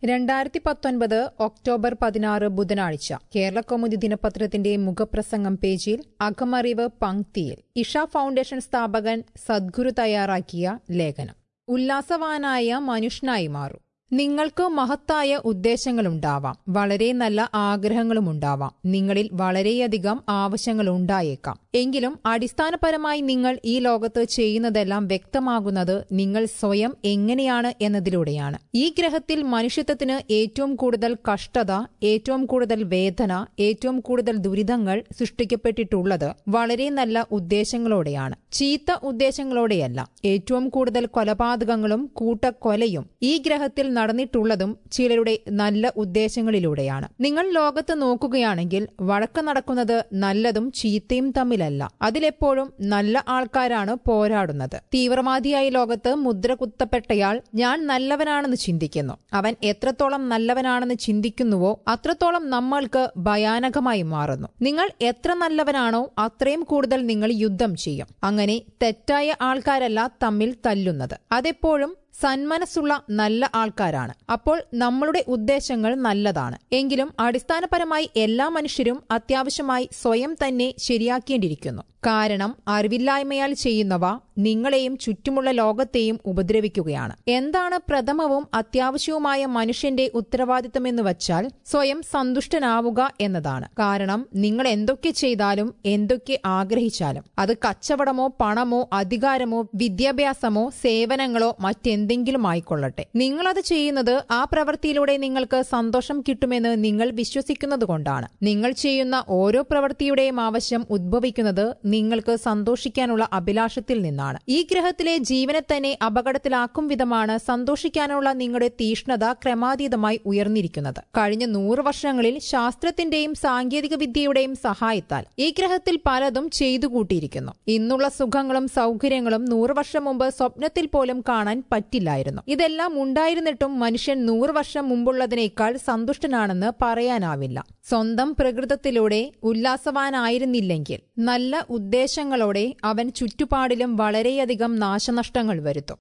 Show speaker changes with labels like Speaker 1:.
Speaker 1: രണ്ടായിരത്തി പത്തൊൻപത് ഒക്ടോബർ പതിനാറ് ബുധനാഴ്ച കേരളകൗമുദി ദിനപത്രത്തിന്റെ മുഖപ്രസംഗം പേജിൽ അകമറിവ് പങ്ക്തിയിൽ ഇഷ ഫൗണ്ടേഷൻ സ്ഥാപകൻ സദ്ഗുരു തയ്യാറാക്കിയ ലേഖനം ഉല്ലാസവാനായ മനുഷ്യനായി മാറൂ നിങ്ങൾക്ക് മഹത്തായ ഉദ്ദേശങ്ങളുണ്ടാവാം വളരെ നല്ല ആഗ്രഹങ്ങളുമുണ്ടാവാം നിങ്ങളിൽ വളരെയധികം ആവശ്യങ്ങളുണ്ടായേക്കാം എങ്കിലും അടിസ്ഥാനപരമായി നിങ്ങൾ ഈ ലോകത്ത് ചെയ്യുന്നതെല്ലാം വ്യക്തമാകുന്നത് നിങ്ങൾ സ്വയം എങ്ങനെയാണ് എന്നതിലൂടെയാണ് ഈ ഗ്രഹത്തിൽ മനുഷ്യത്വത്തിന് ഏറ്റവും കൂടുതൽ കഷ്ടത ഏറ്റവും കൂടുതൽ വേദന ഏറ്റവും കൂടുതൽ ദുരിതങ്ങൾ സൃഷ്ടിക്കപ്പെട്ടിട്ടുള്ളത് വളരെ നല്ല ഉദ്ദേശങ്ങളോടെയാണ് ചീത്ത ഉദ്ദേശങ്ങളോടെയല്ല ഏറ്റവും കൂടുതൽ കൊലപാതകങ്ങളും കൂട്ടക്കൊലയും ഈ ഗ്രഹത്തിൽ നടന്നിട്ടുള്ളതും ചിലരുടെ നല്ല ഉദ്ദേശങ്ങളിലൂടെയാണ് നിങ്ങൾ ലോകത്ത് നോക്കുകയാണെങ്കിൽ വഴക്ക് നടക്കുന്നത് നല്ലതും ചീത്തയും തമ്മിലല്ല അതിലെപ്പോഴും നല്ല ആൾക്കാരാണ് പോരാടുന്നത് തീവ്രവാദിയായ ലോകത്ത് മുദ്ര കുത്തപ്പെട്ടയാൾ ഞാൻ നല്ലവനാണെന്ന് ചിന്തിക്കുന്നു അവൻ എത്രത്തോളം നല്ലവനാണെന്ന് ചിന്തിക്കുന്നുവോ അത്രത്തോളം നമ്മൾക്ക് ഭയാനകമായി മാറുന്നു നിങ്ങൾ എത്ര നല്ലവനാണോ അത്രയും കൂടുതൽ നിങ്ങൾ യുദ്ധം ചെയ്യും അങ്ങനെ തെറ്റായ ആൾക്കാരല്ല തമ്മിൽ തല്ലുന്നത് അതെപ്പോഴും സന്മനസ്സുള്ള നല്ല ആൾക്കാരാണ് അപ്പോൾ നമ്മളുടെ ഉദ്ദേശങ്ങൾ നല്ലതാണ് എങ്കിലും അടിസ്ഥാനപരമായി എല്ലാ മനുഷ്യരും അത്യാവശ്യമായി സ്വയം തന്നെ ശരിയാക്കേണ്ടിയിരിക്കുന്നു കാരണം അറിവില്ലായ്മയാൽ ചെയ്യുന്നവ നിങ്ങളെയും ചുറ്റുമുള്ള ലോകത്തെയും ഉപദ്രവിക്കുകയാണ് എന്താണ് പ്രഥമവും അത്യാവശ്യവുമായ മനുഷ്യന്റെ ഉത്തരവാദിത്തമെന്ന് വച്ചാൽ സ്വയം സന്തുഷ്ടനാവുക എന്നതാണ് കാരണം നിങ്ങൾ എന്തൊക്കെ ചെയ്താലും എന്തൊക്കെ ആഗ്രഹിച്ചാലും അത് കച്ചവടമോ പണമോ അധികാരമോ വിദ്യാഭ്യാസമോ സേവനങ്ങളോ മറ്റെന്തെങ്കിലും ആയിക്കൊള്ളട്ടെ നിങ്ങളത് ചെയ്യുന്നത് ആ പ്രവൃത്തിയിലൂടെ നിങ്ങൾക്ക് സന്തോഷം കിട്ടുമെന്ന് നിങ്ങൾ വിശ്വസിക്കുന്നതുകൊണ്ടാണ് നിങ്ങൾ ചെയ്യുന്ന ഓരോ പ്രവൃത്തിയുടെയും ആവശ്യം ഉദ്ഭവിക്കുന്നത് നിങ്ങൾക്ക് സന്തോഷിക്കാനുള്ള അഭിലാഷത്തിൽ നിന്നാണ് ഈ ഗ്രഹത്തിലെ ജീവനെ തന്നെ അപകടത്തിലാക്കും വിധമാണ് സന്തോഷിക്കാനുള്ള നിങ്ങളുടെ തീഷ്ണത ക്രമാതീതമായി ഉയർന്നിരിക്കുന്നത് കഴിഞ്ഞ നൂറ് വർഷങ്ങളിൽ ശാസ്ത്രത്തിന്റെയും സാങ്കേതിക വിദ്യയുടെയും സഹായത്താൽ ഈ ഗ്രഹത്തിൽ പലതും ചെയ്തു കൂട്ടിയിരിക്കുന്നു ഇന്നുള്ള സുഖങ്ങളും സൗകര്യങ്ങളും നൂറ് വർഷം മുമ്പ് സ്വപ്നത്തിൽ പോലും കാണാൻ പറ്റില്ലായിരുന്നു ഇതെല്ലാം ഉണ്ടായിരുന്നിട്ടും മനുഷ്യൻ നൂറ് വർഷം മുമ്പുള്ളതിനേക്കാൾ സന്തുഷ്ടനാണെന്ന് പറയാനാവില്ല സ്വന്തം പ്രകൃതത്തിലൂടെ ഉല്ലാസവാനായിരുന്നില്ലെങ്കിൽ നല്ല ഉദ്ദേശങ്ങളോടെ അവൻ ചുറ്റുപാടിലും വളരെയധികം നാശനഷ്ടങ്ങൾ വരുത്തും